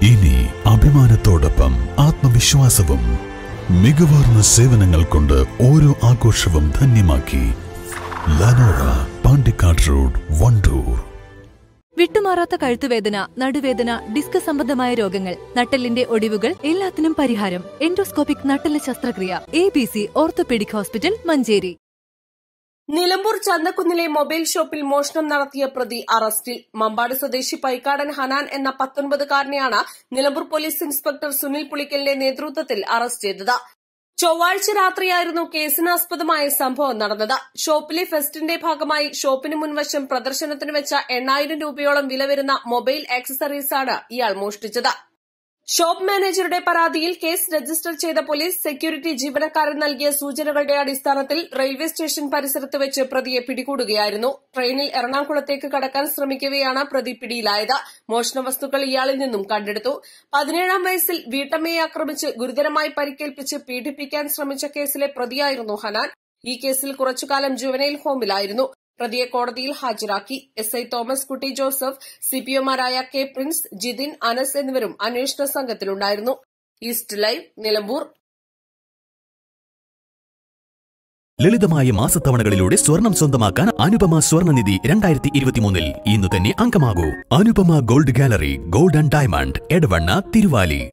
ഇനി അഭിമാനത്തോടൊപ്പം ആത്മവിശ്വാസവും മികവാർന്ന സേവനങ്ങൾ കൊണ്ട് ഓരോ ആഘോഷവും ധന്യമാക്കി ലനോറ പാണ്ടിക്കാട് റോഡ് വണ്ടൂർ വിട്ടുമാറാത്ത കഴുത്തുവേദന നടുവേദന ഡിസ്ക് സംബന്ധമായ രോഗങ്ങൾ നട്ടലിന്റെ ഒടിവുകൾ എല്ലാത്തിനും പരിഹാരം എൻഡോസ്കോപ്പിക് നട്ടല് ശസ്ത്രക്രിയ A B C orthopaedic hospital Manjeri Nilambur ചന്തക്കുന്നിലെ മൊബൈൽ ഷോപ്പിൽ മോഷണം നടത്തിയ പ്രതി അറസ്റ്റിൽ മമ്പാട് സ്വദേശി പൈക്കാടൻ ഹനാൻ എന്ന പത്തൊൻപതുകാരനെയാണ് നിലമ്പൂർ പോലീസ് ഇൻസ്പെക്ടർ സുനിൽ പുളിക്കലിന്റെ നേതൃത്വത്തിൽ അറസ്റ്റ് ചെയ്തത് ചൊവ്വാഴ്ച രാത്രിയായിരുന്നു കേസിനാസ്പദമായ സംഭവം നടന്നത് ഷോപ്പിലെ ഫെസ്റ്റിന്റെ ഭാഗമായി ഷോപ്പിന് മുൻവശം പ്രദർശനത്തിന് വെച്ച എണ്ണായിരം രൂപയോളം വില വരുന്ന മൊബൈൽ ആക്സസറീസാണ് ഇയാൾ മോഷ്ടിച്ചത് ഷോപ്പ് മാനേജറുടെ പരാതിയിൽ കേസ് രജിസ്റ്റർ ചെയ്ത പോലീസ് സെക്യൂരിറ്റി ജീവനക്കാരൻ നൽകിയ സൂചനകളുടെ അടിസ്ഥാനത്തിൽ റെയിൽവേ സ്റ്റേഷൻ പരിസരത്ത് വെച്ച് പ്രതിയെ പിടികൂടുകയായിരുന്നു ട്രെയിനിൽ എറണാകുളത്തേക്ക് കടക്കാൻ ശ്രമിക്കവെയാണ് പ്രതി പിടിയിലായത് മോഷണ വസ്തുക്കൾ ഇയാളിൽ നിന്നും കണ്ടെടുത്തു പതിനേഴാം വയസ്സിൽ വീട്ടമ്മയെ ആക്രമിച്ച് ഗുരുതരമായി പരിക്കേൽപ്പിച്ച് പീഡിപ്പിക്കാൻ ശ്രമിച്ച കേസിലെ പ്രതിയായിരുന്നു ഹനാൻ ഈ കേസിൽ കുറച്ചുകാലം ജുവനൈൽ ഹോമിലായിരുന്നു പ്രതിയെ കോടതിയിൽ ഹാജരാക്കി S I Thomas Kutty Joseph സിപിഒമാരായ കെ പ്രിൻസ് ജിതിൻ അനസ് എന്നിവരും അന്വേഷണ സംഘത്തിലുണ്ടായിരുന്നു ഈസ്റ്റ് ലൈവ് നിലമ്പൂർ ലളിതമായ മാസത്തവണകളിലൂടെ സ്വർണം സ്വന്തമാക്കാൻ അനുപമ സ്വർണ്ണനിധി രണ്ടായിരത്തി ഇരുപത്തിമൂന്നിൽ ഇന്ന് തന്നെ അംഗമാകൂ Anupama gold gallery gold and diamond Edavanna Thiruvali